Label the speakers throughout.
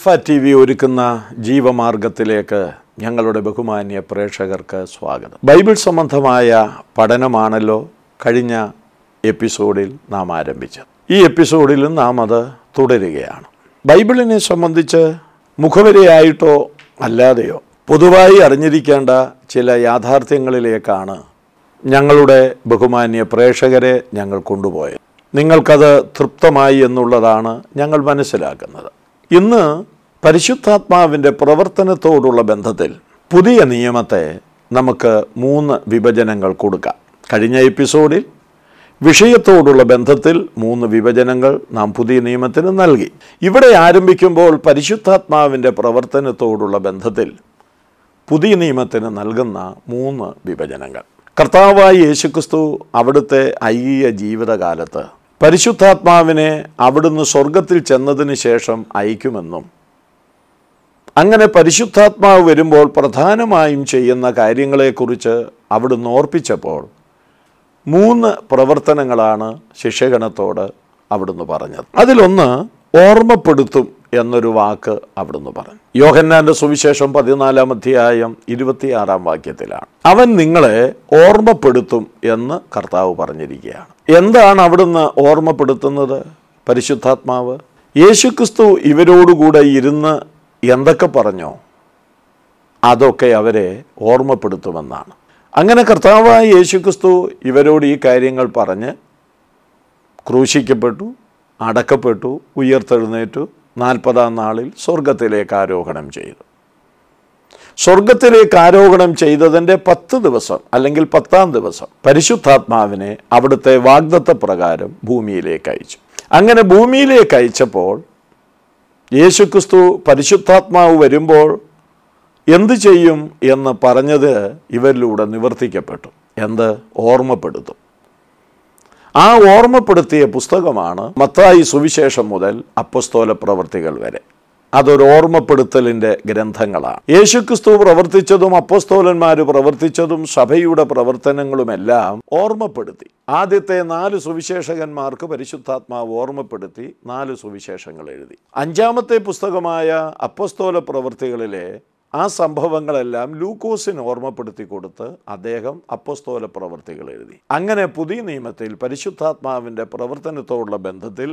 Speaker 1: alpha T V ഒരുക്കുന്ന ജീവമാർഗത്തിലേക്ക് ഞങ്ങളുടെ ബഹുമാന്യ പ്രേക്ഷകർക്ക് സ്വാഗതം ബൈബിൾ സംബന്ധമായ പഠനമാണല്ലോ കഴിഞ്ഞ എപ്പിസോഡിൽ നാം ആരംഭിച്ചത് ഈ എപ്പിസോഡിലും നാം അത് തുടരുകയാണ് ബൈബിളിനെ സംബന്ധിച്ച് മുഖവരയായിട്ടോ അല്ലാതെയോ പൊതുവായി അറിഞ്ഞിരിക്കേണ്ട ചില യാഥാർത്ഥ്യങ്ങളിലേക്കാണ് ഞങ്ങളുടെ ബഹുമാന്യ പ്രേക്ഷകരെ ഞങ്ങൾ കൊണ്ടുപോയത് നിങ്ങൾക്കത് തൃപ്തമായി എന്നുള്ളതാണ് ഞങ്ങൾ മനസ്സിലാക്കുന്നത് ഇന്ന് പരിശുദ്ധാത്മാവിൻ്റെ പ്രവർത്തനത്തോടുള്ള ബന്ധത്തിൽ പുതിയ നിയമത്തെ നമുക്ക് മൂന്ന് വിഭജനങ്ങൾ കൊടുക്കാം കഴിഞ്ഞ എപ്പിസോഡിൽ വിഷയത്തോടുള്ള ബന്ധത്തിൽ മൂന്ന് വിഭജനങ്ങൾ നാം പുതിയ നിയമത്തിന് നൽകി ഇവിടെ ആരംഭിക്കുമ്പോൾ പരിശുദ്ധാത്മാവിൻ്റെ പ്രവർത്തനത്തോടുള്ള ബന്ധത്തിൽ പുതിയ നിയമത്തിന് നൽകുന്ന മൂന്ന് വിഭജനങ്ങൾ കർത്താവായ യേശുക്രിസ്തു അവിടുത്തെ ഐകിയ ജീവിതകാലത്ത് പരിശുദ്ധാത്മാവിനെ അവിടുന്ന് സ്വർഗത്തിൽ ചെന്നതിന് ശേഷം അയക്കുമെന്നും അങ്ങനെ പരിശുദ്ധാത്മാവ് വരുമ്പോൾ പ്രധാനമായും ചെയ്യുന്ന കാര്യങ്ങളെക്കുറിച്ച് അവിടുന്ന് ഓർപ്പിച്ചപ്പോൾ മൂന്ന് പ്രവർത്തനങ്ങളാണ് ശിഷ്യഗണത്തോട് അവിടുന്ന് പറഞ്ഞത് അതിലൊന്ന് ഓർമ്മപ്പെടുത്തും എന്നൊരു വാക്ക് അവിടുന്ന് പറഞ്ഞു യോഹന്നാന്റെ സുവിശേഷം പതിനാലാം അധ്യായം ഇരുപത്തിയാറാം വാക്യത്തിലാണ് അവൻ നിങ്ങളെ ഓർമ്മപ്പെടുത്തും എന്ന് കർത്താവ് പറഞ്ഞിരിക്കുകയാണ് എന്താണ് അവിടുന്ന് ഓർമ്മപ്പെടുത്തുന്നത് പരിശുദ്ധാത്മാവ് യേശുക്രിസ്തു ഇവരോടുകൂടെ ഇരുന്ന് എന്തൊക്കെ പറഞ്ഞോ അതൊക്കെ അവരെ ഓർമ്മപ്പെടുത്തുമെന്നാണ് അങ്ങനെ കർത്താവായ യേശുക്രിസ്തു ഇവരോട് ഈ കാര്യങ്ങൾ പറഞ്ഞ് ക്രൂശിക്കപ്പെട്ടു അടക്കപ്പെട്ടു ഉയർത്തെഴുന്നേറ്റു നാൽപ്പതാം നാളിൽ സ്വർഗത്തിലേക്ക് ആരോഹണം ചെയ്തു സ്വർഗത്തിലേക്ക് ആരോഹണം ചെയ്തതിൻ്റെ പത്ത് ദിവസം അല്ലെങ്കിൽ പത്താം ദിവസം പരിശുദ്ധാത്മാവിനെ അവിടുത്തെ വാഗ്ദത്ത പ്രകാരം ഭൂമിയിലേക്ക് അയച്ചു അങ്ങനെ ഭൂമിയിലേക്ക് അയച്ചപ്പോൾ യേശുക്രിസ്തു പരിശുദ്ധാത്മാവ് വരുമ്പോൾ എന്തു ചെയ്യും എന്ന് പറഞ്ഞത് ഇവരിലൂടെ നിവർത്തിക്കപ്പെട്ടു എന്ത് ഓർമ്മപ്പെടുത്തും ആ ഓർമ്മപ്പെടുത്തിയ പുസ്തകമാണ് മത്തായി സുവിശേഷം മുതൽ അപ്പസ്തോല പ്രവർത്തികൾ വരെ അതൊരു ഓർമ്മപ്പെടുത്തലിൻ്റെ ഗ്രന്ഥങ്ങളാണ് യേശുക്രിസ്തു പ്രവർത്തിച്ചതും അപ്പസ്തോലന്മാർ പ്രവർത്തിച്ചതും സഭയുടെ പ്രവർത്തനങ്ങളുമെല്ലാം ഓർമ്മപ്പെടുത്തി ആദ്യത്തെ നാല് സുവിശേഷകന്മാർക്ക് പരിശുദ്ധാത്മാവ് ഓർമ്മപ്പെടുത്തി നാല് സുവിശേഷങ്ങൾ എഴുതി അഞ്ചാമത്തെ പുസ്തകമായ അപ്പസ്തോല പ്രവർത്തികളിലെ ആ സംഭവങ്ങളെല്ലാം ലൂക്കോസിന് ഓർമ്മപ്പെടുത്തി കൊടുത്ത് അദ്ദേഹം അപ്പസ്തോല പ്രവർത്തികൾ എഴുതി അങ്ങനെ പുതിയ നിയമത്തിൽ പരിശുദ്ധാത്മാവിൻ്റെ പ്രവർത്തനത്തോടുള്ള ബന്ധത്തിൽ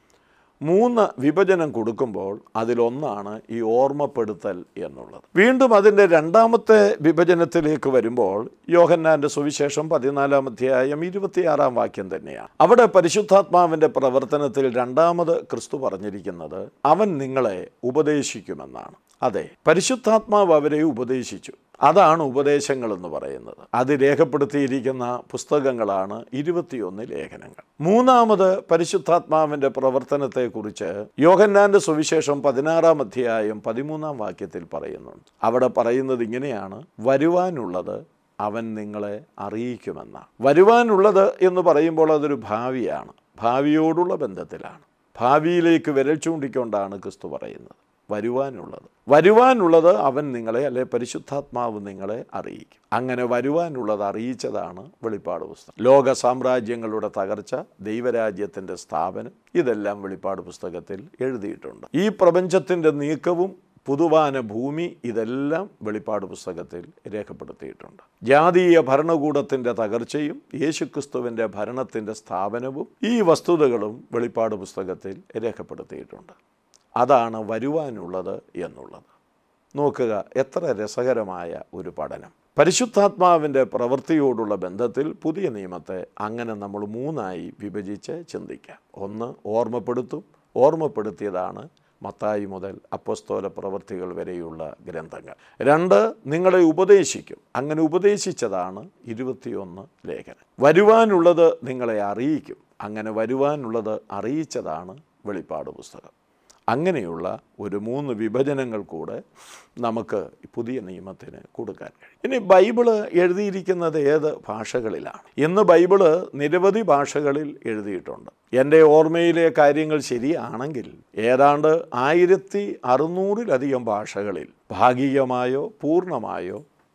Speaker 1: മൂന്ന് വിഭജനം കൊടുക്കുമ്പോൾ അതിലൊന്നാണ് ഈ ഓർമ്മപ്പെടുത്തൽ എന്നുള്ളത് വീണ്ടും അതിൻ്റെ രണ്ടാമത്തെ വിഭജനത്തിലേക്ക് വരുമ്പോൾ യോഹന്നാൻ്റെ സുവിശേഷം പതിനാലാം അധ്യായം ഇരുപത്തിയാറാം വാക്യം തന്നെയാണ് അവിടെ പരിശുദ്ധാത്മാവിൻ്റെ പ്രവർത്തനത്തിൽ രണ്ടാമത് ക്രിസ്തു പറഞ്ഞിരിക്കുന്നത് അവൻ നിങ്ങളെ ഉപദേശിക്കുമെന്നാണ് അതെ പരിശുദ്ധാത്മാവ് അവരെ ഉപദേശിച്ചു അതാണ് ഉപദേശങ്ങൾ എന്ന് പറയുന്നത് അത് രേഖപ്പെടുത്തിയിരിക്കുന്ന പുസ്തകങ്ങളാണ് ഇരുപത്തിയൊന്ന് ലേഖനങ്ങൾ മൂന്നാമത് പരിശുദ്ധാത്മാവിൻ്റെ പ്രവർത്തനത്തെക്കുറിച്ച് യോഹന്നാന്റെ സുവിശേഷം പതിനാറാം അധ്യായം പതിമൂന്നാം വാക്യത്തിൽ പറയുന്നുണ്ട് അവിടെ പറയുന്നത് ഇങ്ങനെയാണ് വരുവാനുള്ളത് അവൻ നിങ്ങളെ അറിയിക്കുമെന്നാണ് വരുവാനുള്ളത് എന്ന് പറയുമ്പോൾ അതൊരു ഭാവിയാണ് ഭാവിയോടുള്ള ബന്ധത്തിലാണ് ഭാവിയിലേക്ക് വിരൽ ചൂണ്ടിക്കൊണ്ടാണ് ക്രിസ്തു പറയുന്നത് വരുവാനുള്ളത് വരുവാനുള്ളത് അവൻ നിങ്ങളെ അല്ലെ പരിശുദ്ധാത്മാവ് നിങ്ങളെ അറിയിക്കും അങ്ങനെ വരുവാനുള്ളത് അറിയിച്ചതാണ് വെളിപ്പാട് പുസ്തകം ലോക സാമ്രാജ്യങ്ങളുടെ തകർച്ച ദൈവരാജ്യത്തിൻ്റെ സ്ഥാപനം ഇതെല്ലാം വെളിപ്പാട് പുസ്തകത്തിൽ എഴുതിയിട്ടുണ്ട് ഈ പ്രപഞ്ചത്തിൻ്റെ നീക്കവും പുതുവാന ഭൂമി ഇതെല്ലാം വെളിപ്പാട് പുസ്തകത്തിൽ രേഖപ്പെടുത്തിയിട്ടുണ്ട് ജാതീയ ഭരണകൂടത്തിൻ്റെ തകർച്ചയും യേശുക്രിസ്തുവിൻ്റെ ഭരണത്തിൻ്റെ സ്ഥാപനവും ഈ വസ്തുതകളും വെളിപ്പാട് പുസ്തകത്തിൽ രേഖപ്പെടുത്തിയിട്ടുണ്ട് അതാണ് വരുവാനുള്ളത് എന്നുള്ളത് നോക്കുക എത്ര രസകരമായ ഒരു പഠനം പരിശുദ്ധാത്മാവിൻ്റെ പ്രവൃത്തിയോടുള്ള ബന്ധത്തിൽ പുതിയ നിയമത്തെ അങ്ങനെ നമ്മൾ മൂന്നായി വിഭജിച്ച് ചിന്തിക്കാം ഒന്ന് ഓർമ്മപ്പെടുത്തും ഓർമ്മപ്പെടുത്തിയതാണ് മത്തായി മുതൽ അപ്പസ്തോല പ്രവൃത്തികൾ വരെയുള്ള ഗ്രന്ഥങ്ങൾ രണ്ട് നിങ്ങളെ ഉപദേശിക്കും അങ്ങനെ ഉപദേശിച്ചതാണ് ഇരുപത്തിയൊന്ന് ലേഖനം വരുവാനുള്ളത് നിങ്ങളെ അറിയിക്കും അങ്ങനെ വരുവാനുള്ളത് അറിയിച്ചതാണ് വെളിപ്പാട് പുസ്തകം അങ്ങനെയുള്ള ഒരു മൂന്ന് വിഭജനങ്ങൾ കൂടെ നമുക്ക് പുതിയ നിയമത്തിന് കൊടുക്കാൻ കഴിയും ഇനി ബൈബിള് എഴുതിയിരിക്കുന്നത് ഏത് ഭാഷകളിലാണ് ഇന്ന് ബൈബിള് നിരവധി ഭാഷകളിൽ എഴുതിയിട്ടുണ്ട് എൻ്റെ ഓർമ്മയിലെ കാര്യങ്ങൾ ശരിയാണെങ്കിൽ ഏതാണ്ട് ആയിരത്തി അറുന്നൂറിലധികം ഭാഷകളിൽ ഭാഗികമായോ പൂർണ്ണമായോ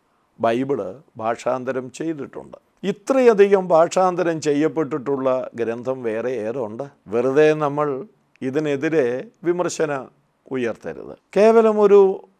Speaker 1: ബൈബിള് ഭാഷാന്തരം ചെയ്തിട്ടുണ്ട് ഇത്രയധികം ഭാഷാന്തരം ചെയ്യപ്പെട്ടിട്ടുള്ള ഗ്രന്ഥം വേറെ ഏറെ ഉണ്ട് വെറുതെ നമ്മൾ ഇതിനെതിരെ വിമർശന ഉയർത്തരുത് കേവലം ഒരു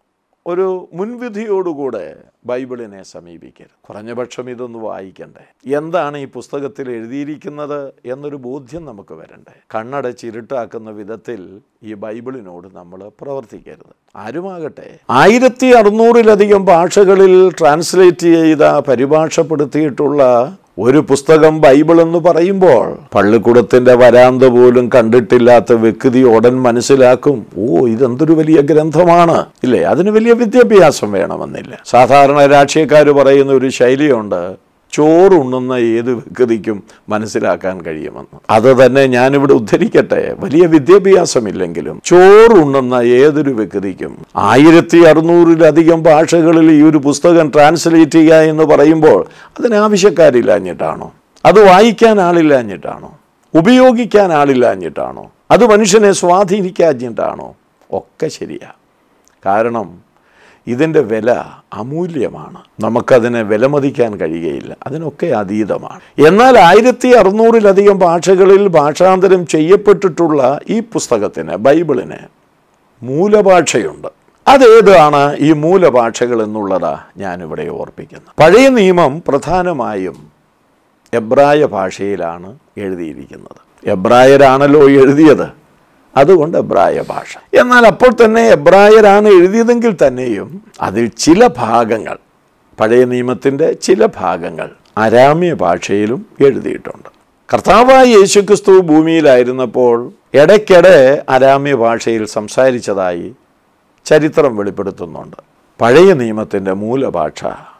Speaker 1: ഒരു മുൻവിധിയോടുകൂടെ ബൈബിളിനെ സമീപിക്കരുത് കുറഞ്ഞപക്ഷം ഇതൊന്ന് വായിക്കണ്ടേ എന്താണ് ഈ പുസ്തകത്തിൽ എഴുതിയിരിക്കുന്നത് എന്നൊരു ബോധ്യം നമുക്ക് വരണ്ടേ കണ്ണടച്ച് ഇരുട്ടാക്കുന്ന വിധത്തിൽ ഈ ബൈബിളിനോട് നമ്മൾ പ്രവർത്തിക്കരുത് ആരുമാകട്ടെ ആയിരത്തി അറുന്നൂറിലധികം ഭാഷകളിൽ ട്രാൻസ്ലേറ്റ് ചെയ്ത പരിഭാഷപ്പെടുത്തിയിട്ടുള്ള ഒരു പുസ്തകം ബൈബിൾ എന്ന് പറയുമ്പോൾ പള്ളിക്കൂടത്തിന്റെ വരാന്ത പോലും കണ്ടിട്ടില്ലാത്ത വ്യക്തി ഉടൻ മനസ്സിലാക്കും ഓ ഇതെന്തൊരു വലിയ ഗ്രന്ഥമാണ് ഇല്ലേ അതിന് വലിയ വിദ്യാഭ്യാസം വേണമെന്നില്ല സാധാരണ രാഷ്ട്രീയക്കാർ പറയുന്ന ഒരു ശൈലിയുണ്ട് ചോറുണ്ണുന്ന ഏത് വ്യക്തിക്കും മനസ്സിലാക്കാൻ കഴിയുമെന്ന് അത് തന്നെ ഞാനിവിടെ ഉദ്ധരിക്കട്ടെ വലിയ വിദ്യാഭ്യാസമില്ലെങ്കിലും ചോറുണ്ണുന്ന ഏതൊരു വ്യക്തിക്കും ആയിരത്തി അറുന്നൂറിലധികം ഭാഷകളിൽ ഈ ഒരു പുസ്തകം ട്രാൻസ്ലേറ്റ് ചെയ്യുക എന്ന് പറയുമ്പോൾ അതിനാവശ്യക്കാരില്ലാഞ്ഞിട്ടാണോ അത് വായിക്കാൻ ആളില്ലാഞ്ഞിട്ടാണോ ഉപയോഗിക്കാൻ ആളില്ലാഞ്ഞിട്ടാണോ അത് മനുഷ്യനെ സ്വാധീനിക്കാഞ്ഞിട്ടാണോ ഒക്കെ ശരിയാ കാരണം ഇതിൻ്റെ വില അമൂല്യമാണ് നമുക്കതിനെ വിലമതിക്കാൻ കഴിയുകയില്ല അതിനൊക്കെ അതീതമാണ് എന്നാൽ ആയിരത്തി അറുന്നൂറിലധികം ഭാഷകളിൽ ഭാഷാന്തരം ചെയ്യപ്പെട്ടിട്ടുള്ള ഈ പുസ്തകത്തിന് ബൈബിളിന് മൂലഭാഷയുണ്ട് അതേതാണ് ഈ മൂലഭാഷകൾ എന്നുള്ളതാ ഞാനിവിടെ ഓർപ്പിക്കുന്നത് പഴയ നിയമം പ്രധാനമായും എബ്രായ ഭാഷയിലാണ് എഴുതിയിരിക്കുന്നത് എബ്രായരാണല്ലോ എഴുതിയത് അതുകൊണ്ട് എബ്രായ ഭാഷ എന്നാൽ അപ്പോൾ തന്നെ എബ്രായരാണ് എഴുതിയതെങ്കിൽ തന്നെയും അതിൽ ചില ഭാഗങ്ങൾ പഴയ നിയമത്തിൻ്റെ ചില ഭാഗങ്ങൾ അരാമ്യ ഭാഷയിലും എഴുതിയിട്ടുണ്ട് കർത്താവായ യേശുക്രിസ്തു ഭൂമിയിലായിരുന്നപ്പോൾ ഇടയ്ക്കിടെ അരാമ്യ ഭാഷയിൽ സംസാരിച്ചതായി ചരിത്രം വെളിപ്പെടുത്തുന്നുണ്ട് പഴയ നിയമത്തിൻ്റെ മൂലഭാഷ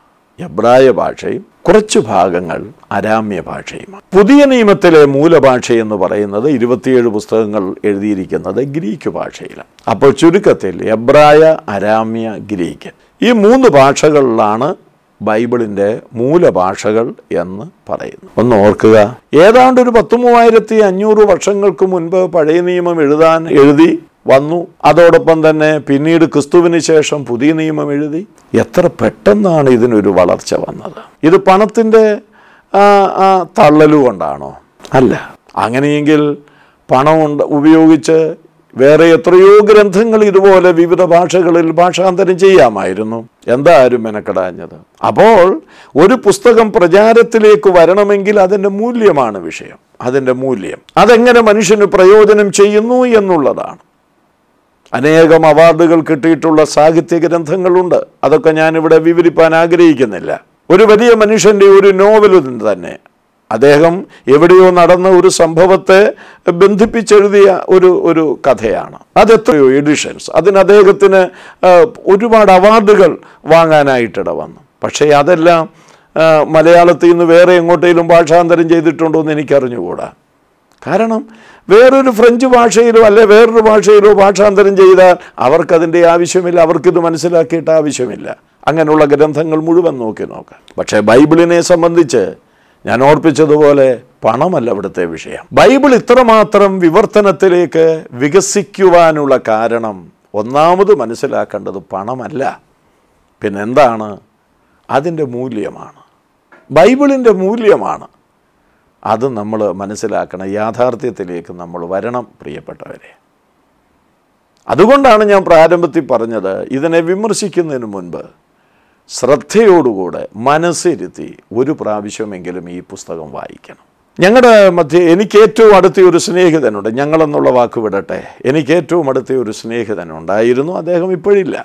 Speaker 1: എബ്രായ ഭാഷയും കുറച്ചു ഭാഗങ്ങൾ അരാമ്യ ഭാഷയുമാണ് പുതിയ നിയമത്തിലെ മൂലഭാഷ എന്ന് പറയുന്നത് ഇരുപത്തിയേഴ് പുസ്തകങ്ങൾ എഴുതിയിരിക്കുന്നത് ഗ്രീക്ക് ഭാഷയിലാണ് അപ്പോൾ ചുരുക്കത്തിൽ എബ്രായ അരാമ്യ ഗ്രീക്ക് ഈ മൂന്ന് ഭാഷകളിലാണ് ബൈബിളിൻ്റെ മൂലഭാഷകൾ എന്ന് പറയുന്നു ഒന്ന് ഓർക്കുക ഏതാണ്ട് ഒരു പത്ത് മൂവായിരത്തി അഞ്ഞൂറ് വർഷങ്ങൾക്ക് മുൻപ് പഴയ നിയമം എഴുതാൻ എഴുതി വന്നു അതോടൊപ്പം തന്നെ പിന്നീട് ക്രിസ്തുവിന് ശേഷം പുതിയ നിയമം എഴുതി എത്ര പെട്ടെന്നാണ് ഇതിനൊരു വളർച്ച വന്നത് ഇത് പണത്തിൻ്റെ തള്ളലു കൊണ്ടാണോ അല്ല അങ്ങനെയെങ്കിൽ പണം ഉണ്ട് ഉപയോഗിച്ച് വേറെ എത്രയോ ഗ്രന്ഥങ്ങൾ ഇതുപോലെ വിവിധ ഭാഷകളിൽ ഭാഷാന്തരം ചെയ്യാമായിരുന്നു എന്താ ആരും മെനക്കെടാഞ്ഞത് അപ്പോൾ ഒരു പുസ്തകം പ്രചാരത്തിലേക്ക് വരണമെങ്കിൽ അതിൻ്റെ മൂല്യമാണ് വിഷയം അതിൻ്റെ മൂല്യം അതെങ്ങനെ മനുഷ്യന് പ്രയോജനം ചെയ്യുന്നു എന്നുള്ളതാണ് അനേകം അവാർഡുകൾ കിട്ടിയിട്ടുള്ള സാഹിത്യ ഗ്രന്ഥങ്ങളുണ്ട് അതൊക്കെ ഞാനിവിടെ വിവരിപ്പാൻ ആഗ്രഹിക്കുന്നില്ല ഒരു വലിയ മനുഷ്യൻ്റെ ഒരു നോവൽ തന്നെ അദ്ദേഹം എവിടെയോ നടന്ന ഒരു സംഭവത്തെ ബന്ധിപ്പിച്ചെഴുതിയ ഒരു ഒരു കഥയാണ് അതെത്രയോ എഡിഷൻസ് അതിന് അദ്ദേഹത്തിന് ആ, ഒരുപാട് അവാർഡുകൾ വാങ്ങാനായിട്ടിട വന്നു പക്ഷേ അതെല്ലാം ആ, മലയാളത്തിൽ നിന്ന് വേറെ എങ്ങോട്ടേലും ഭാഷാന്തരം ചെയ്തിട്ടുണ്ടോ എന്ന് എനിക്കറിഞ്ഞുകൂടാ കാരണം വേറൊരു ഫ്രഞ്ച് ഭാഷയിലോ അല്ലെ വേറൊരു ഭാഷയിലോ ഭാഷാന്തരം ചെയ്താൽ അവർക്കതിൻ്റെ ആവശ്യമില്ല അവർക്കിത് മനസ്സിലാക്കിയിട്ട് ആവശ്യമില്ല അങ്ങനെയുള്ള ഗ്രന്ഥങ്ങൾ മുഴുവൻ നോക്കി നോക്കാം പക്ഷേ ബൈബിളിനെ സംബന്ധിച്ച് ഞാൻ ഓർപ്പിച്ചതുപോലെ പണമല്ല ഇവിടുത്തെ വിഷയം ബൈബിൾ ഇത്രമാത്രം വിവർത്തനത്തിലേക്ക് വികസിക്കുവാനുള്ള കാരണം ഒന്നാമത് മനസ്സിലാക്കേണ്ടത് പണമല്ല പിന്നെന്താണ് അതിൻ്റെ മൂല്യമാണ് ബൈബിളിൻ്റെ മൂല്യമാണ് അത് നമ്മൾ മനസ്സിലാക്കണം യാഥാർത്ഥ്യത്തിലേക്ക് നമ്മൾ വരണം പ്രിയപ്പെട്ടവരെ അതുകൊണ്ടാണ് ഞാൻ പ്രാരംഭത്തിൽ പറഞ്ഞത് ഇതിനെ വിമർശിക്കുന്നതിന് മുൻപ് ശ്രദ്ധയോടുകൂടെ മനസ്സിരുത്തി ഒരു പ്രാവശ്യമെങ്കിലും ഈ പുസ്തകം വായിക്കണം ഞങ്ങളുടെ മധ്യ എനിക്ക് ഏറ്റവും അടുത്ത ഒരു സ്നേഹിതനുണ്ട് ഞങ്ങളെന്നുള്ള വാക്ക് വിടട്ടെ എനിക്ക് ഏറ്റവും അടുത്ത ഒരു സ്നേഹിതനുണ്ടായിരുന്നു അദ്ദേഹം ഇപ്പോഴില്ല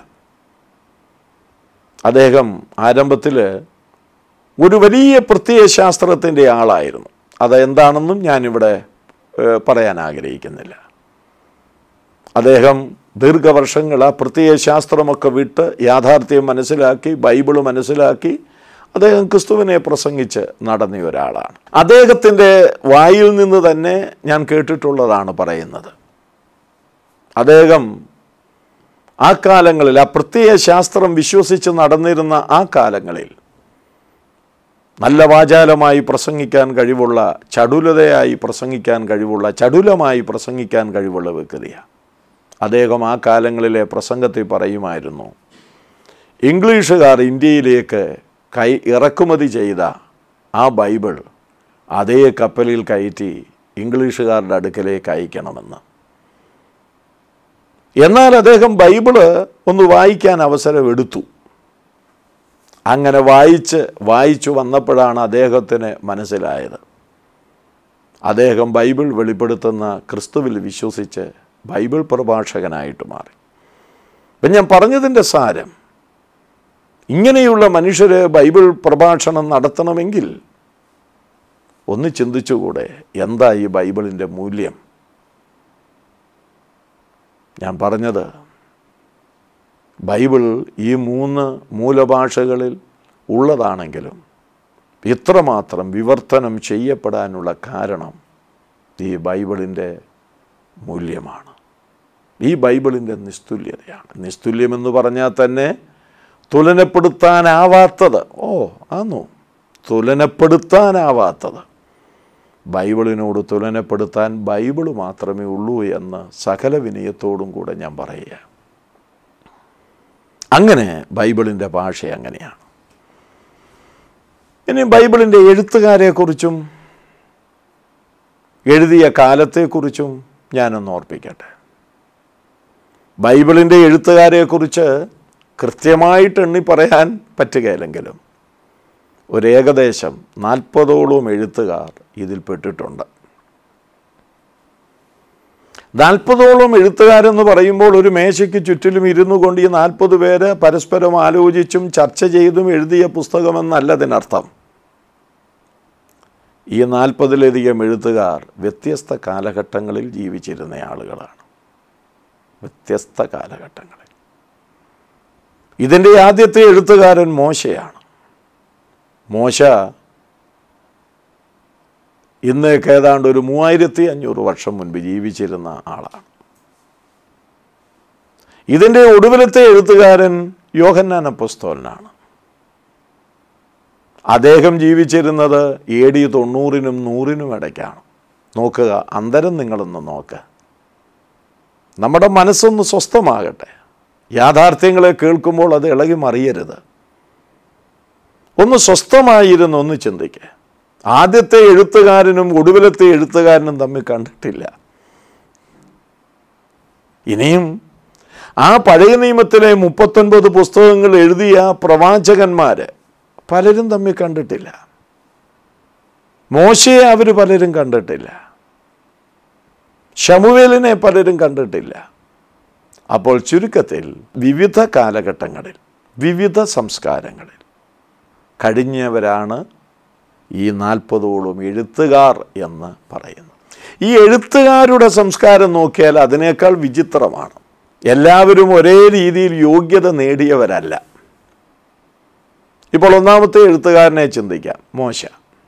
Speaker 1: അദ്ദേഹം ആരംഭത്തിൽ ഒരു വലിയ പ്രത്യയശാസ്ത്രത്തിൻ്റെ ആളായിരുന്നു അത് എന്താണെന്നും ഞാനിവിടെ ഏഹ്, പറയാൻ ആഗ്രഹിക്കുന്നില്ല അദ്ദേഹം ദീർഘവർഷങ്ങൾ ആ പ്രത്യയശാസ്ത്രമൊക്കെ വിട്ട് യാഥാർത്ഥ്യം മനസ്സിലാക്കി ബൈബിള് മനസ്സിലാക്കി അദ്ദേഹം ക്രിസ്തുവിനെ പ്രസംഗിച്ച് നടന്ന ഒരാളാണ് അദ്ദേഹത്തിൻ്റെ വായിൽ നിന്ന് തന്നെ ഞാൻ കേട്ടിട്ടുള്ളതാണ് പറയുന്നത് അദ്ദേഹം ആ കാലങ്ങളിൽ ആ പ്രത്യയശാസ്ത്രം വിശ്വസിച്ച് നടന്നിരുന്ന ആ കാലങ്ങളിൽ നല്ല വാചാലമായി പ്രസംഗിക്കാൻ കഴിവുള്ള ചടുലതയായി പ്രസംഗിക്കാൻ കഴിവുള്ള ചടുലമായി പ്രസംഗിക്കാൻ കഴിവുള്ള വ്യക്തിയാണ് അദ്ദേഹം ആ കാലങ്ങളിലെ പ്രസംഗത്തിൽ പറയുമായിരുന്നു ഇംഗ്ലീഷുകാർ ഇന്ത്യയിലേക്ക് കൈ ഇറക്കുമതി ചെയ്ത ആ ബൈബിൾ അതേ കപ്പലിൽ കയറ്റി ഇംഗ്ലീഷുകാരുടെ അടുക്കലേക്ക് അയക്കണമെന്ന് എന്നാൽ അദ്ദേഹം ബൈബിള് ഒന്ന് വായിക്കാൻ അവസരം എടുത്തു അങ്ങനെ വായിച്ച് വായിച്ചു വന്നപ്പോഴാണ് അദ്ദേഹത്തിന് മനസ്സിലായത് അദ്ദേഹം ബൈബിൾ വെളിപ്പെടുത്തുന്ന ക്രിസ്തുവിൽ വിശ്വസിച്ച് ബൈബിൾ പ്രഭാഷകനായിട്ട് മാറി അപ്പം ഞാൻ പറഞ്ഞതിൻ്റെ സാരം ഇങ്ങനെയുള്ള മനുഷ്യർ ബൈബിൾ പ്രഭാഷണം നടത്തണമെങ്കിൽ ഒന്ന് ചിന്തിച്ചുകൂടെ എന്താ ഈ ബൈബിളിൻ്റെ മൂല്യം ഞാൻ പറഞ്ഞത് ബൈബിൾ ഈ മൂന്ന് മൂലഭാഷകളിൽ ഉള്ളതാണെങ്കിലും ഇത്രമാത്രം വിവർത്തനം ചെയ്യപ്പെടാനുള്ള കാരണം ഈ ബൈബിളിൻ്റെ മൂല്യമാണ് ഈ ബൈബിളിൻ്റെ നിസ്തുല്യതയാണ് നിസ്തുല്യമെന്ന് പറഞ്ഞാൽ തന്നെ തുലനപ്പെടുത്താനാവാത്തത് ഓ ആന്നു തുലനപ്പെടുത്താനാവാത്തത് ബൈബിളിനോട് തുലനപ്പെടുത്താൻ ബൈബിൾ മാത്രമേ ഉള്ളൂ എന്ന് സകല വിനയത്തോടും കൂടെ ഞാൻ പറയുക അങ്ങനെ ബൈബിളിൻ്റെ ഭാഷ അങ്ങനെയാണ് ഇനി ബൈബിളിൻ്റെ എഴുത്തുകാരെക്കുറിച്ചും എഴുതിയ കാലത്തെക്കുറിച്ചും ഞാനൊന്ന് ഓർപ്പിക്കട്ടെ ബൈബിളിൻ്റെ എഴുത്തുകാരെക്കുറിച്ച് കൃത്യമായിട്ട് എണ്ണി പറയാൻ പറ്റുകയില്ലെങ്കിലും ഒരു ഏകദേശം നാൽപ്പതോളം എഴുത്തുകാർ ഇതിൽ പെട്ടിട്ടുണ്ട് നാൽപ്പതോളം എഴുത്തുകാരെന്ന് പറയുമ്പോൾ ഒരു മേശയ്ക്ക് ചുറ്റിലും ഇരുന്നു കൊണ്ട് ഈ നാൽപ്പത് പേര് പരസ്പരം ആലോചിച്ചും ചർച്ച ചെയ്തും എഴുതിയ പുസ്തകമെന്നല്ല ഇതിനർത്ഥം ഈ നാൽപ്പതിലധികം എഴുത്തുകാർ വ്യത്യസ്ത കാലഘട്ടങ്ങളിൽ ജീവിച്ചിരുന്ന ആളുകളാണ് വ്യത്യസ്ത കാലഘട്ടങ്ങളിൽ ഇതിൻ്റെ ആദ്യത്തെ എഴുത്തുകാരൻ മോശയാണ് മോശ ഇന്നേക്ക് ഏതാണ്ട് ഒരു മൂവായിരത്തി അഞ്ഞൂറ് വർഷം മുൻപ് ജീവിച്ചിരുന്ന ആളാണ് ഇതിൻ്റെ ഒടുവിലത്തെ എഴുത്തുകാരൻ യോഹന്നാൻ അപ്പസ്തോലനാണ് അദ്ദേഹം ജീവിച്ചിരുന്നത് എ ഡി തൊണ്ണൂറിനും നൂറിനും ഇടയ്ക്കാണ് നോക്കുക അന്തരം നിങ്ങളൊന്ന് നോക്കുക നമ്മുടെ മനസ്സൊന്ന് സ്വസ്ഥമാകട്ടെ യാഥാർത്ഥ്യങ്ങളെ കേൾക്കുമ്പോൾ അത് ഇളകി മറിയരുത് ഒന്ന് സ്വസ്ഥമായിരുന്നു ഒന്ന് ചിന്തിക്കുക ആദ്യത്തെ എഴുത്തുകാരനും ഒടുവിലത്തെ എഴുത്തുകാരനും തമ്മിൽ കണ്ടിട്ടില്ല ഇനിയും ആ പഴയ നിയമത്തിലെ മുപ്പത്തൊൻപത് പുസ്തകങ്ങൾ എഴുതിയ പ്രവാചകന്മാർ പലരും തമ്മിൽ കണ്ടിട്ടില്ല മോശയെ അവർ പലരും കണ്ടിട്ടില്ല ഷമുവേലിനെ പലരും കണ്ടിട്ടില്ല അപ്പോൾ ചുരുക്കത്തിൽ വിവിധ കാലഘട്ടങ്ങളിൽ വിവിധ സംസ്കാരങ്ങളിൽ കഴിഞ്ഞവരാണ് ഈ നാൽപ്പതോളം എഴുത്തുകാർ എന്ന് പറയുന്നു ഈ എഴുത്തുകാരുടെ സംസ്കാരം നോക്കിയാൽ അതിനേക്കാൾ വിചിത്രമാണ് എല്ലാവരും ഒരേ രീതിയിൽ യോഗ്യത നേടിയവരല്ല ഇപ്പോൾ ഒന്നാമത്തെ എഴുത്തുകാരനെ ചിന്തിക്കാം മോശ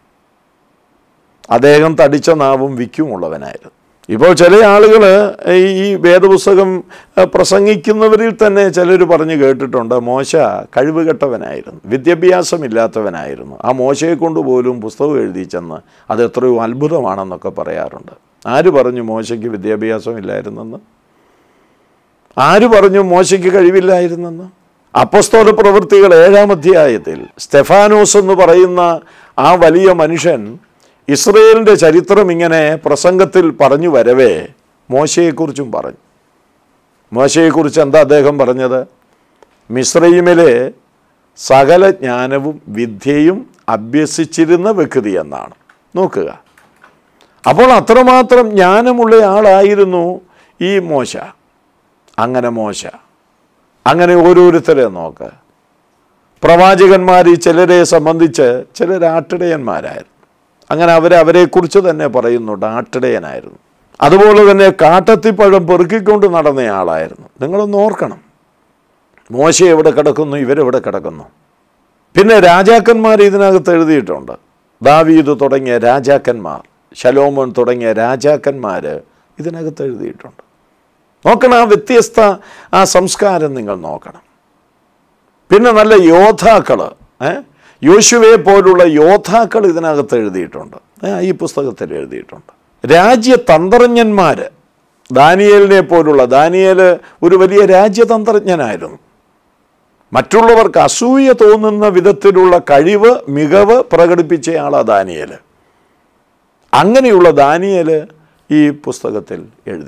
Speaker 1: അദ്ദേഹം തടിച്ച നാവും വിക്കുമുള്ളവനായിരുന്നു ഇപ്പോൾ ചില ആളുകൾ ഈ വേദപുസ്തകം അഹ്, പ്രസംഗിക്കുന്നവരിൽ തന്നെ ചിലർ പറഞ്ഞു കേട്ടിട്ടുണ്ട് മോശ കഴിവുകെട്ടവനായിരുന്നു വിദ്യാഭ്യാസമില്ലാത്തവനായിരുന്നു ആ മോശയെ കൊണ്ട് പോലും പുസ്തകം എഴുതിച്ചെന്ന് അത് എത്രയോ അത്ഭുതമാണെന്നൊക്കെ പറയാറുണ്ട് ആര് പറഞ്ഞു മോശയ്ക്ക് വിദ്യാഭ്യാസമില്ലായിരുന്നെന്ന് ആര് പറഞ്ഞു മോശയ്ക്ക് കഴിവില്ലായിരുന്നെന്ന് അപ്പസ്തോല പ്രവൃത്തികൾ ഏഴാം അധ്യായത്തിൽ സ്റ്റെഫാനോസ് എന്ന് പറയുന്ന ആ വലിയ മനുഷ്യൻ ഇസ്രയേലിൻ്റെ ചരിത്രം ഇങ്ങനെ പ്രസംഗത്തിൽ പറഞ്ഞു വരവേ മോശയെക്കുറിച്ചും പറഞ്ഞു മോശയെക്കുറിച്ച് എന്താ അദ്ദേഹം പറഞ്ഞത് മിശ്രയിമിലെ സകല ജ്ഞാനവും വിദ്യയും അഭ്യസിച്ചിരുന്ന വ്യക്തി എന്നാണ് നോക്കുക അപ്പോൾ അത്രമാത്രം ജ്ഞാനമുള്ള ആളായിരുന്നു ഈ മോശ അങ്ങനെ മോശ അങ്ങനെ ഓരോരുത്തരെ നോക്ക് പ്രവാചകന്മാർ ഈ ചിലരെ സംബന്ധിച്ച് ചിലർ ആട്ടിടയന്മാരായിരുന്നു അങ്ങനെ അവരെ അവരെക്കുറിച്ച് തന്നെ പറയുന്നുണ്ട് ആട്ടിടയനായിരുന്നു അതുപോലെ തന്നെ കാട്ടത്തിപ്പഴം പെറുക്കിക്കൊണ്ട് നടന്നയാളായിരുന്നു നിങ്ങളൊന്ന് ഓർക്കണം മോശ എവിടെ കിടക്കുന്നു ഇവരെവിടെ കിടക്കുന്നു പിന്നെ രാജാക്കന്മാർ ഇതിനകത്ത് എഴുതിയിട്ടുണ്ട് ദാവീദ് തുടങ്ങിയ രാജാക്കന്മാർ ശലോമോൻ തുടങ്ങിയ രാജാക്കന്മാർ ഇതിനകത്ത് എഴുതിയിട്ടുണ്ട് നോക്കണം ആ വ്യത്യസ്ത ആ സംസ്കാരം നിങ്ങൾ നോക്കണം പിന്നെ നല്ല യോദ്ധാക്കൾ ഏ യോശുവെ പോലുള്ള യോദ്ധാക്കൾ ഇതിനകത്ത് എഴുതിയിട്ടുണ്ട് ഏ, ഈ പുസ്തകത്തിൽ എഴുതിയിട്ടുണ്ട് രാജ്യതന്ത്രജ്ഞന്മാർ ദാനിയേലിനെ പോലുള്ള ദാനിയേൽ ഒരു വലിയ രാജ്യതന്ത്രജ്ഞനായിരുന്നു മറ്റുള്ളവർക്ക് അസൂയ തോന്നുന്ന വിധത്തിലുള്ള കഴിവ് മികവ് പ്രകടിപ്പിച്ചയാളാ ദാനിയേൽ അങ്ങനെയുള്ള ദാനിയേൽ ഈ പുസ്തകത്തിൽ എഴുതിയിട്ടുണ്ട്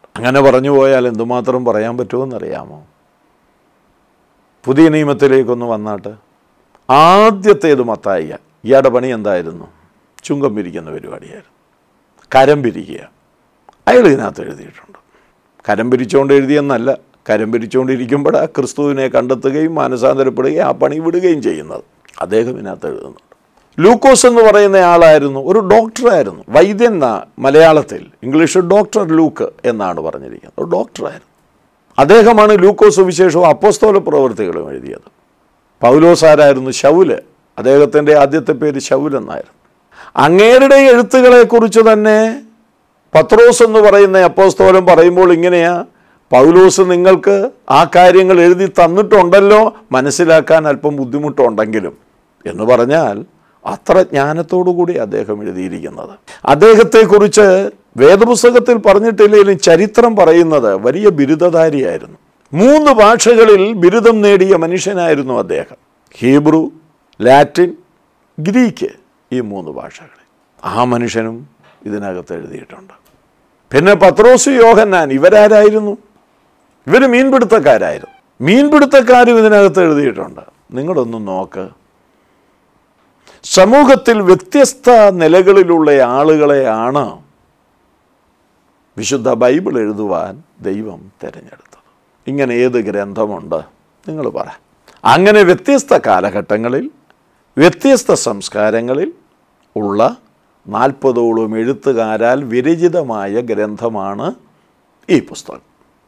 Speaker 1: അങ്ങനെ പറഞ്ഞു പോയാൽ എന്തുമാത്രം പറയാൻ പറ്റുമെന്നറിയാമോ പുതിയ നിയമത്തിലേക്കൊന്ന് വന്നാട്ട് ആദ്യത്തേത് മത്തായിക ഇയാളുടെ പണി എന്തായിരുന്നു ചുങ്കം പിരിക്കുന്ന പരിപാടിയായിരുന്നു കരം പിരിക്കുക അയാൾ ഇതിനകത്ത് എഴുതിയിട്ടുണ്ട് കരം പിരിച്ചുകൊണ്ട് എഴുതിയെന്നല്ല കരം പിരിച്ചുകൊണ്ടിരിക്കുമ്പോഴാണ് ക്രിസ്തുവിനെ കണ്ടെത്തുകയും മാനസാന്തരപ്പെടുകയും ആ പണി വിടുകയും ചെയ്യുന്നത് അദ്ദേഹം ഇതിനകത്ത് എഴുതുന്നുണ്ട് ലൂക്കോസ് എന്ന് പറയുന്ന ആളായിരുന്നു ഒരു ഡോക്ടറായിരുന്നു വൈദ്യൻ എന്ന മലയാളത്തിൽ ഇംഗ്ലീഷ് ഡോക്ടർ ലൂക്ക് എന്നാണ് പറഞ്ഞിരിക്കുന്നത് ഒരു ഡോക്ടറായിരുന്നു അദ്ദേഹമാണ് ലൂക്കോസ് വിശേഷവും അപ്പോസ്തോല പ്രവൃത്തികളും എഴുതിയത് പൗലോസ് ആരായിരുന്നു ശൗല് അദ്ദേഹത്തിൻ്റെ ആദ്യത്തെ പേര് ശൗൽ എന്നായിരുന്നു അങ്ങേരുടെ എഴുത്തുകളെക്കുറിച്ച് തന്നെ പത്രോസ് എന്ന് പറയുന്ന അപ്പോസ്തോലം പറയുമ്പോൾ ഇങ്ങനെയാ പൗലോസ് നിങ്ങൾക്ക് ആ കാര്യങ്ങൾ എഴുതി തന്നിട്ടുണ്ടല്ലോ മനസ്സിലാക്കാൻ അല്പം ബുദ്ധിമുട്ടുണ്ടെങ്കിലും എന്ന് പറഞ്ഞാൽ അത്ര ജ്ഞാനത്തോടു കൂടി അദ്ദേഹം എഴുതിയിരിക്കുന്നത് അദ്ദേഹത്തെക്കുറിച്ച് വേദപുസ്തകത്തിൽ പറഞ്ഞിട്ടില്ലെങ്കിലും ചരിത്രം പറയുന്നത് വലിയ ബിരുദധാരിയായിരുന്നു മൂന്ന് ഭാഷകളിൽ ബിരുദം നേടിയ മനുഷ്യനായിരുന്നു അദ്ദേഹം ഹീബ്രു ലാറ്റിൻ ഗ്രീക്ക് ഈ മൂന്ന് ഭാഷകളിൽ ആ മനുഷ്യനും ഇതിനകത്ത് എഴുതിയിട്ടുണ്ട് പിന്നെ പത്രോസ് യോഹന്നാൻ ഇവരാരായിരുന്നു ഇവർ മീൻപിടുത്തക്കാരായിരുന്നു മീൻപിടുത്തക്കാരും ഇതിനകത്ത് എഴുതിയിട്ടുണ്ട് നിങ്ങളൊന്ന് നോക്ക് സമൂഹത്തിൽ വ്യത്യസ്ത നിലകളിലുള്ള ആളുകളെയാണ് വിശുദ്ധ ബൈബിൾ എഴുതുവാൻ ദൈവം തിരഞ്ഞെടുത്തത് ഇങ്ങനെ ഏത് ഗ്രന്ഥമുണ്ട് നിങ്ങൾ പറ അങ്ങനെ വ്യത്യസ്ത കാലഘട്ടങ്ങളിൽ വ്യത്യസ്ത സംസ്കാരങ്ങളിൽ ഉള്ള നാൽപ്പതോളം എഴുത്തുകാരാൽ വിരചിതമായ ഗ്രന്ഥമാണ് ഈ പുസ്തകം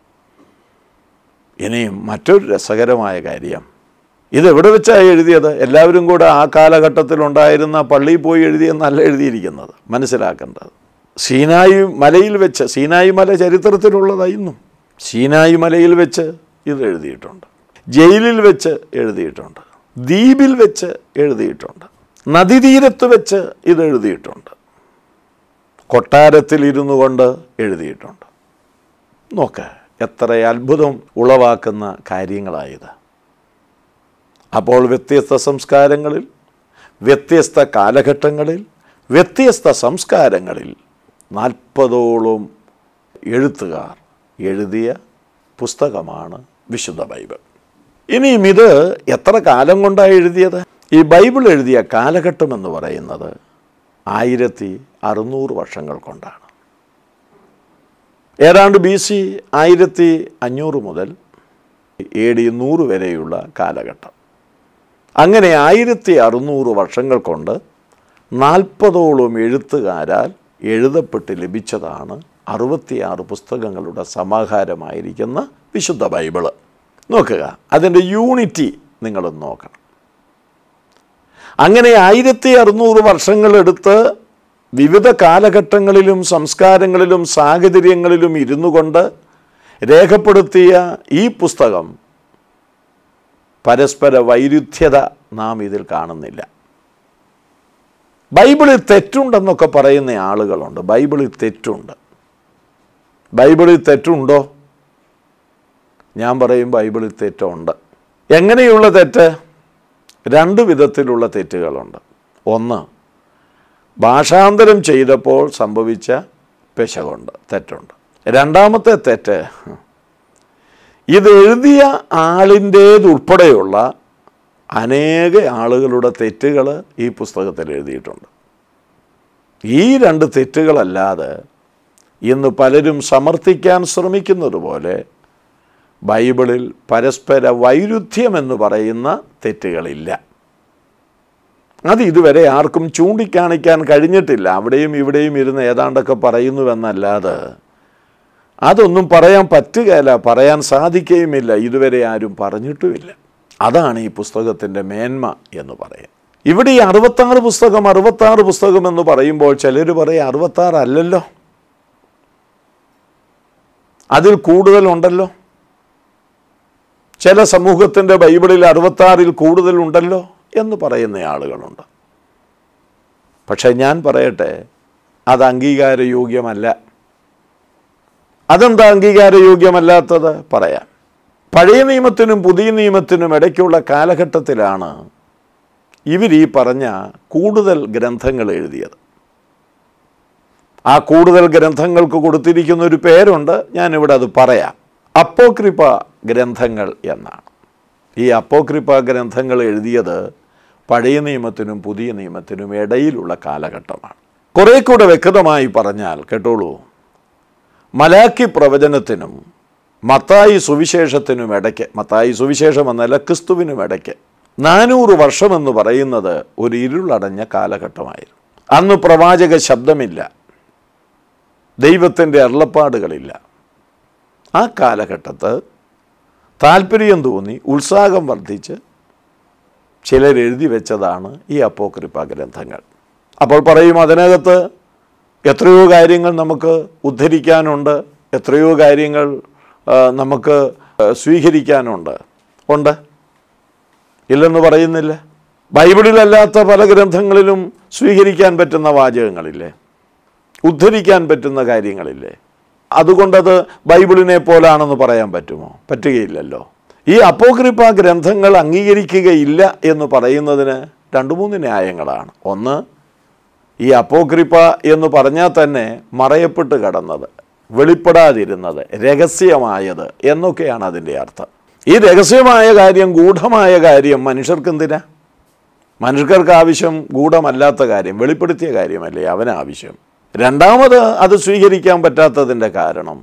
Speaker 1: ഇനിയും മറ്റൊരു രസകരമായ കാര്യം ഇതെവിടെ വെച്ചാണ് എഴുതിയത് എല്ലാവരും കൂടെ ആ കാലഘട്ടത്തിലുണ്ടായിരുന്ന പള്ളിയിൽ പോയി എഴുതിയെന്നല്ല എഴുതിയിരിക്കുന്നത് മനസ്സിലാക്കേണ്ടത് സീനായി മലയിൽ വെച്ച് സീനായി മല ചരിത്രത്തിലുള്ളതായിരുന്നു സീനായി മലയിൽ വെച്ച് ഇത് എഴുതിയിട്ടുണ്ട് ജയിലിൽ വെച്ച് എഴുതിയിട്ടുണ്ട് ദ്വീപിൽ വെച്ച് എഴുതിയിട്ടുണ്ട് നദീതീരത്ത് വെച്ച് ഇത് എഴുതിയിട്ടുണ്ട് കൊട്ടാരത്തിൽ ഇരുന്നു കൊണ്ട് എഴുതിയിട്ടുണ്ട് നോക്ക് എത്ര അത്ഭുതം ഉളവാക്കുന്ന കാര്യങ്ങളായത് അപ്പോൾ വ്യത്യസ്ത സംസ്കാരങ്ങളിൽ വ്യത്യസ്ത കാലഘട്ടങ്ങളിൽ വ്യത്യസ്ത സംസ്കാരങ്ങളിൽ നാൽപ്പതോളം എഴുത്തുകാർ എഴുതിയ പുസ്തകമാണ് വിശുദ്ധ ബൈബിൾ ഇനിയും ഇത് എത്ര കാലം കൊണ്ടാണ് എഴുതിയത് ഈ ബൈബിൾ എഴുതിയ കാലഘട്ടം എന്ന് പറയുന്നത് ആയിരത്തി അറുന്നൂറ് വർഷങ്ങൾ കൊണ്ടാണ് ഏതാണ്ട് ബി സി ആയിരത്തി അഞ്ഞൂറ് മുതൽ എ ഡി നൂറ് വരെയുള്ള കാലഘട്ടം അങ്ങനെ ആയിരത്തി അറുന്നൂറ് വർഷങ്ങൾ കൊണ്ട് നാൽപ്പതോളം എഴുത്തുകാരാൽ എഴുതപ്പെട്ട് ലഭിച്ചതാണ് അറുപത്തിയാറ് പുസ്തകങ്ങളുടെ സമാഹാരമായിരിക്കുന്ന വിശുദ്ധ ബൈബിള് നോക്കുക അതിൻ്റെ യൂണിറ്റി നിങ്ങളൊന്ന് നോക്കണം അങ്ങനെ ആയിരത്തി അറുന്നൂറ് വർഷങ്ങളെടുത്ത് വിവിധ കാലഘട്ടങ്ങളിലും സംസ്കാരങ്ങളിലും സാഹചര്യങ്ങളിലും ഇരുന്നു കൊണ്ട് രേഖപ്പെടുത്തിയ ഈ പുസ്തകം പരസ്പര വൈരുദ്ധ്യത നാം ഇതിൽ കാണുന്നില്ല ബൈബിളിൽ തെറ്റുണ്ടെന്നൊക്കെ പറയുന്ന ആളുകളുണ്ട് ബൈബിളിൽ തെറ്റുണ്ട് ബൈബിളിൽ തെറ്റുണ്ടോ ഞാൻ പറയും ബൈബിളിൽ തെറ്റുണ്ട് എങ്ങനെയുള്ള തെറ്റ് രണ്ട് വിധത്തിലുള്ള തെറ്റുകളുണ്ട് ഒന്ന് ഭാഷാന്തരം ചെയ്തപ്പോൾ സംഭവിച്ച പെശകുണ്ട് തെറ്റുണ്ട് രണ്ടാമത്തെ തെറ്റ് ഇത് എഴുതിയ ആളിൻ്റേതുൾപ്പെടെയുള്ള അനേക ആളുകളുടെ തെറ്റുകൾ ഈ പുസ്തകത്തിൽ എഴുതിയിട്ടുണ്ട് ഈ രണ്ട് തെറ്റുകളല്ലാതെ ഇന്ന് പലരും സമർത്ഥിക്കാൻ ശ്രമിക്കുന്നത് പോലെ ബൈബിളിൽ പരസ്പര വൈരുദ്ധ്യം എന്ന് പറയുന്ന തെറ്റുകളില്ല അത് ഇതുവരെ ആർക്കും ചൂണ്ടിക്കാണിക്കാൻ കഴിഞ്ഞിട്ടില്ല അവിടെയും ഇവിടെയും ഇരുന്ന് ഏതാണ്ടൊക്കെ പറയുന്നുവെന്നല്ലാതെ അതൊന്നും പറയാൻ പറ്റുകയില്ല പറയാൻ സാധിക്കുകയുമില്ല ഇതുവരെ ആരും പറഞ്ഞിട്ടുമില്ല അതാണ് ഈ പുസ്തകത്തിൻ്റെ മേന്മ എന്ന് പറയാം ഇവിടെ ഈ അറുപത്താറ് പുസ്തകം അറുപത്താറ് പുസ്തകം എന്ന് പറയുമ്പോൾ ചിലർ പറയും അറുപത്താറ് അല്ലല്ലോ അതിൽ കൂടുതലുണ്ടല്ലോ ചില സമൂഹത്തിൻ്റെ ബൈബിളിൽ അറുപത്താറിൽ കൂടുതലുണ്ടല്ലോ എന്ന് പറയുന്ന ആളുകളുണ്ട് പക്ഷെ ഞാൻ പറയട്ടെ അത് അംഗീകാരയോഗ്യമല്ല അതെന്താ അംഗീകാരയോഗ്യമല്ലാത്തത് പറയാം പഴയ നിയമത്തിനും പുതിയ നിയമത്തിനും ഇടയ്ക്കുള്ള കാലഘട്ടത്തിലാണ് ഇവർ ഈ പറഞ്ഞ കൂടുതൽ ഗ്രന്ഥങ്ങൾ എഴുതിയത് ആ കൂടുതൽ ഗ്രന്ഥങ്ങൾക്ക് കൊടുത്തിരിക്കുന്ന ഒരു പേരുണ്ട് ഞാനിവിടെ അത് പറയാം അപ്പോക്രിപ്പ ഗ്രന്ഥങ്ങൾ എന്നാണ് ഈ അപ്പോക്രിപ്പ ഗ്രന്ഥങ്ങൾ എഴുതിയത് പഴയ നിയമത്തിനും പുതിയ നിയമത്തിനും ഇടയിലുള്ള കാലഘട്ടമാണ് കുറേ കൂടെ വ്യക്തമായി പറഞ്ഞാൽ കേട്ടോളൂ മലാക്കി പ്രവചനത്തിനും മത്തായി സുവിശേഷത്തിനും ഇടയ്ക്ക് മത്തായി സുവിശേഷം എന്നല്ല ക്രിസ്തുവിനും ഇടയ്ക്ക് നാനൂറ് വർഷമെന്ന് പറയുന്നത് ഒരു ഇരുളടഞ്ഞ കാലഘട്ടമായിരുന്നു അന്ന് പ്രവാചക ശബ്ദമില്ല ദൈവത്തിൻ്റെ അരുളപ്പാടുകളില്ല ആ കാലഘട്ടത്ത് താല്പര്യം തോന്നി ഉത്സാഹം വർദ്ധിച്ച് ചിലർ എഴുതി വെച്ചതാണ് ഈ അപ്പോക്രിപ്പ ഗ്രന്ഥങ്ങൾ അപ്പോൾ പറയും അതിനകത്ത് എത്രയോ കാര്യങ്ങൾ നമുക്ക് ഉദ്ധരിക്കാനുണ്ട് എത്രയോ കാര്യങ്ങൾ ആ, നമുക്ക് ആ, സ്വീകരിക്കാനുണ്ട് ഉണ്ട് ഇല്ലെന്ന് പറയുന്നില്ല ബൈബിളിലല്ലാത്ത പല ഗ്രന്ഥങ്ങളിലും സ്വീകരിക്കാൻ പറ്റുന്ന വാചകങ്ങളില്ലേ ഉദ്ധരിക്കാൻ പറ്റുന്ന കാര്യങ്ങളില്ലേ അതുകൊണ്ടത് ബൈബിളിനെ പോലാണെന്ന് പറയാൻ പറ്റുമോ പറ്റുകയില്ലല്ലോ ഈ അപ്പോക്രിപ്പ ഗ്രന്ഥങ്ങൾ അംഗീകരിക്കുകയില്ല എന്ന് പറയുന്നതിന് രണ്ട് മൂന്ന് ന്യായങ്ങളാണ് ഒന്ന് ഈ അപ്പോക്രിപ്പ എന്ന് പറഞ്ഞാൽ തന്നെ മറയപ്പെട്ട് കിടന്നത് വെളിപ്പെടാതിരുന്നത് രഹസ്യമായത് എന്നൊക്കെയാണ് അതിൻ്റെ അർത്ഥം ഈ രഹസ്യമായ കാര്യം ഗൂഢമായ കാര്യം മനുഷ്യർക്ക് എന്തിനാ മനുഷ്യർക്ക് ആവശ്യം ഗൂഢമല്ലാത്ത കാര്യം വെളിപ്പെടുത്തിയ കാര്യമല്ലേ അവന് ആവശ്യം രണ്ടാമത് അത് സ്വീകരിക്കാൻ പറ്റാത്തതിൻ്റെ കാരണം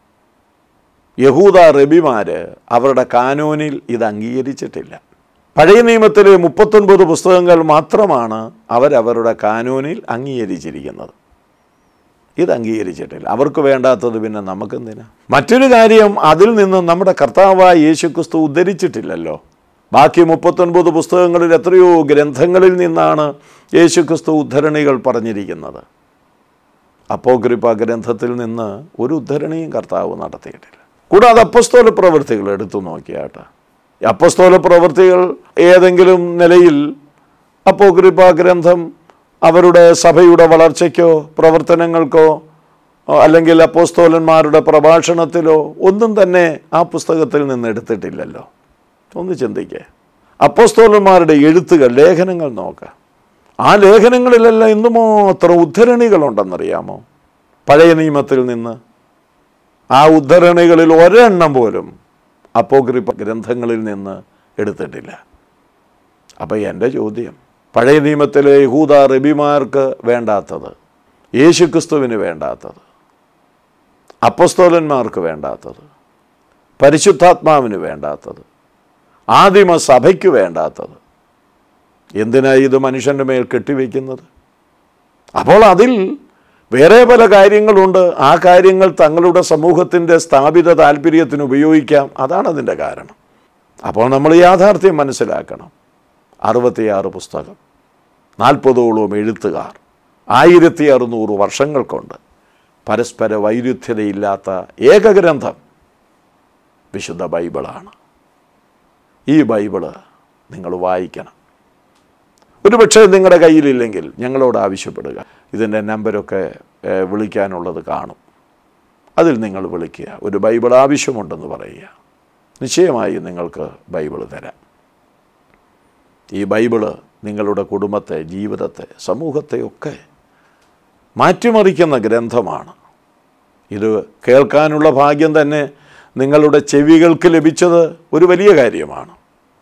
Speaker 1: യഹൂദ റബിമാര് അവരുടെ കാനൂനിൽ ഇത് അംഗീകരിച്ചിട്ടില്ല പഴയ നിയമത്തിലെ മുപ്പത്തൊൻപത് പുസ്തകങ്ങൾ മാത്രമാണ് അവരവരുടെ കാനൂനിൽ അംഗീകരിച്ചിരിക്കുന്നത് ഇത് അംഗീകരിച്ചിട്ടില്ല അവർക്ക് വേണ്ടാത്തത് പിന്നെ നമുക്കെന്തിനാ മറ്റൊരു കാര്യം അതിൽ നിന്ന് നമ്മുടെ കർത്താവായ യേശുക്രിസ്തു ഉദ്ധരിച്ചിട്ടില്ലല്ലോ ബാക്കി മുപ്പത്തൊൻപത് പുസ്തകങ്ങളിൽ എത്രയോ ഗ്രന്ഥങ്ങളിൽ നിന്നാണ് യേശുക്രിസ്തു ഉദ്ധരണികൾ പറഞ്ഞിരിക്കുന്നത് അപ്പോഗ്രിപ്പ ഗ്രന്ഥത്തിൽ നിന്ന് ഒരു ഉദ്ധരണിയും കർത്താവ് നടത്തിയിട്ടില്ല കൂടാതെ അപ്പസ്തോല പ്രവൃത്തികൾ എടുത്തു നോക്കിയാട്ട് ഈ അപ്പസ്തോല പ്രവൃത്തികൾ ഏതെങ്കിലും നിലയിൽ അപ്പോഗ്രിപ്പ ഗ്രന്ഥം അവരുടെ സഭയുടെ വളർച്ചയ്ക്കോ പ്രവർത്തനങ്ങൾക്കോ ഓ, അല്ലെങ്കിൽ അപ്പോസ്തോലന്മാരുടെ പ്രഭാഷണത്തിലോ ഒന്നും തന്നെ ആ പുസ്തകത്തിൽ നിന്ന് എടുത്തിട്ടില്ലല്ലോ ഒന്ന് ചിന്തിക്കേ അപ്പോസ്തോലന്മാരുടെ എഴുത്തുകൾ ലേഖനങ്ങൾ നോക്കാം ആ ലേഖനങ്ങളിലെല്ലാം എന്തുമാത്രം ഉദ്ധരണികളുണ്ടെന്നറിയാമോ പഴയ നിയമത്തിൽ നിന്ന് ആ ഉദ്ധരണികളിൽ ഒരെണ്ണം പോലും അപ്പോഗ്രിപ്പ ഗ്രന്ഥങ്ങളിൽ നിന്ന് എടുത്തിട്ടില്ല അപ്പോൾ എൻ്റെ ചോദ്യം പഴയ നിയമത്തിലെ യഹൂദ റബിമാർക്ക് വേണ്ടാത്തത് യേശുക്രിസ്തുവിന് വേണ്ടാത്തത് അപ്പസ്തോലന്മാർക്ക് വേണ്ടാത്തത് പരിശുദ്ധാത്മാവിന് വേണ്ടാത്തത് ആദിമ സഭയ്ക്ക് വേണ്ടാത്തത് എന്തിനാ ഇത് മനുഷ്യൻ്റെ മേൽ കെട്ടിവെക്കുന്നത് അപ്പോൾ അതിൽ വേറെ പല കാര്യങ്ങളുണ്ട് ആ കാര്യങ്ങൾ തങ്ങളുടെ സമൂഹത്തിൻ്റെ സ്ഥാപിത താല്പര്യത്തിന് ഉപയോഗിക്കാം അതാണ് അതിൻ്റെ കാരണം അപ്പോൾ നമ്മൾ യാഥാർത്ഥ്യം മനസ്സിലാക്കണം അറുപത്തിയാറ് പുസ്തകം നാൽപ്പതോളം എഴുത്തുകാർ ആയിരത്തി അറുന്നൂറ് വർഷങ്ങൾ കൊണ്ട് പരസ്പര വൈരുദ്ധ്യതയില്ലാത്ത ഏക ഗ്രന്ഥം വിശുദ്ധ ബൈബിളാണ് ഈ ബൈബിള് നിങ്ങൾ വായിക്കണം ഒരു പക്ഷേ നിങ്ങളുടെ കയ്യിലില്ലെങ്കിൽ ഞങ്ങളോട് ആവശ്യപ്പെടുക ഇതിൻ്റെ നമ്പരൊക്കെ ഏഹ്, വിളിക്കാനുള്ളത് കാണും അതിൽ നിങ്ങൾ വിളിക്കുക ഒരു ബൈബിൾ ആവശ്യമുണ്ടെന്ന് പറയുക നിശ്ചയമായി നിങ്ങൾക്ക് ബൈബിൾ തരാം ഈ ബൈബിള് നിങ്ങളുടെ കുടുംബത്തെ ജീവിതത്തെ സമൂഹത്തെയൊക്കെ മാറ്റിമറിക്കുന്ന ഗ്രന്ഥമാണ് ഇത് കേൾക്കാനുള്ള ഭാഗ്യം തന്നെ നിങ്ങളുടെ ചെവികൾക്ക് ലഭിച്ചത് ഒരു വലിയ കാര്യമാണ്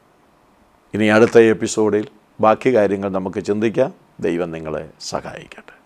Speaker 1: ഇനി അടുത്ത എപ്പിസോഡിൽ ബാക്കി കാര്യങ്ങൾ നമുക്ക് ചിന്തിക്കാം ദൈവം നിങ്ങളെ സഹായിക്കട്ടെ